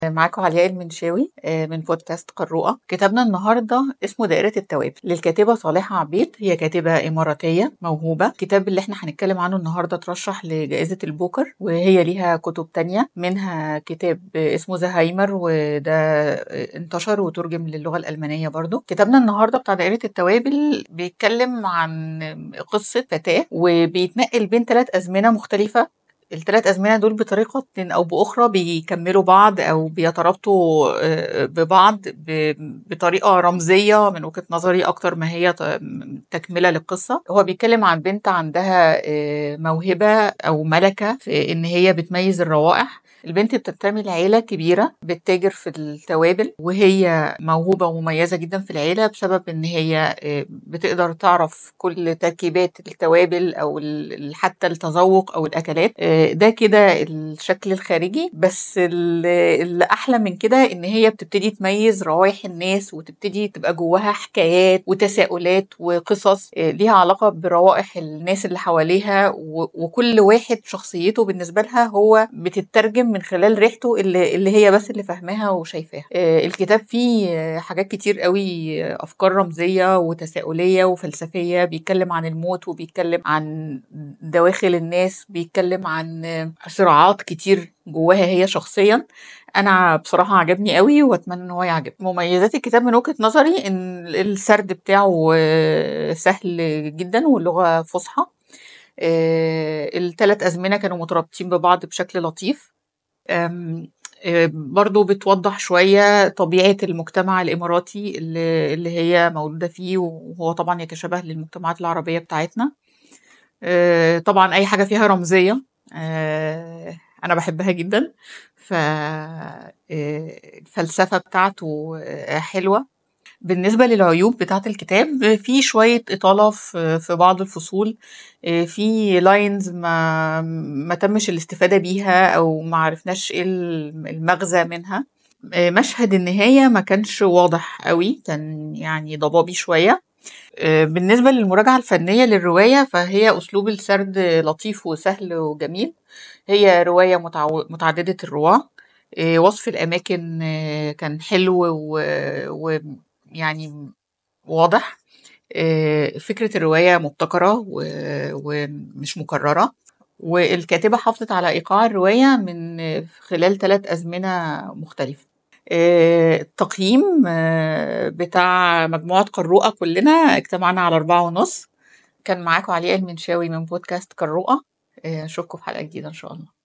معاكم علياء المنشاوي آه، من بودكاست قروءة كتابنا النهاردة اسمه دائرة التوابل للكاتبة صالحة عبيد هي كاتبة إماراتية موهوبة الكتاب اللي احنا هنتكلم عنه النهاردة ترشح لجائزة البوكر وهي ليها كتب تانية منها كتاب اسمه زهايمر وده انتشر وترجم للغة الألمانية برضو كتابنا النهاردة بتاع دائرة التوابل بيتكلم عن قصة فتاة وبيتنقل بين ثلاث أزمنة مختلفة الثلاث أزمنة دول بطريقة أو بأخرى بيكملوا بعض أو بيترابطوا آه، ببعض ب- بطريقة رمزية من وجهة نظري أكتر ما هي ت- تكملة للقصة هو بيتكلم عن بنت عندها آه، موهبة أو ملكة في إن هي بتميز الروائح البنت بتنتمي لعيلة كبيرة بتتاجر في التوابل وهي موهوبة ومميزة جدا في العيلة بسبب إن هي آه، بتقدر تعرف كل تركيبات التوابل أو ال- حتى التذوق أو الأكلات آه، ده كده الشكل الخارجي بس ال- اللي أحلى من كده إن هي بتبتدي تميز روايح الناس وتبتدي تبقى جواها حكايات وتساؤلات وقصص آه، ليها علاقة بروائح الناس اللي حواليها و- وكل واحد شخصيته بالنسبة لها هو بتترجم من خلال ريحته اللي, اللي هي بس اللي فاهماها وشايفاها آه، الكتاب فيه آه، حاجات كتير قوي آه، أفكار رمزية وتساؤلية وفلسفية بيتكلم عن الموت وبيتكلم عن دواخل الناس بيتكلم عن آه، صراعات كتير جواها هي شخصيا انا بصراحه عجبني قوي واتمنى ان هو يعجب مميزات الكتاب من وجهه نظري ان السرد بتاعه آه، سهل جدا واللغه فصحى الثلاث أزمنة كانوا مترابطين ببعض بشكل لطيف أم، آه، برضو بتوضح شوية طبيعة المجتمع الإماراتي اللي, اللي هي مولودة فيه وهو طبعا يتشابه للمجتمعات العربية بتاعتنا آه، طبعا أي حاجة فيها رمزية آه، أنا بحبها جدا فالفلسفة بتاعته آه، حلوة بالنسبة للعيوب بتاعة الكتاب في شوية إطالة في في بعض الفصول آه، في لاينز ما ما تمش الاستفادة بيها أو ما عرفناش إيه المغزى منها آه، مشهد النهاية ما كانش واضح قوي كان يعني ضبابي شوية آه، بالنسبة للمراجعة الفنية للرواية فهي أسلوب السرد لطيف وسهل وجميل هي رواية متعو- متعددة الرواة آه، وصف الأماكن آه، كان حلو ويعني واضح آه، فكرة الرواية مبتكرة و- ومش مكررة والكاتبة حافظت على إيقاع الرواية من خلال ثلاث أزمنة مختلفة آه، التقييم آه، بتاع مجموعة قروءة كلنا اجتمعنا على أربعة ونص كان معاكم علياء المنشاوي من بودكاست قروءة آه، أشوفكم في حلقة جديدة إن شاء الله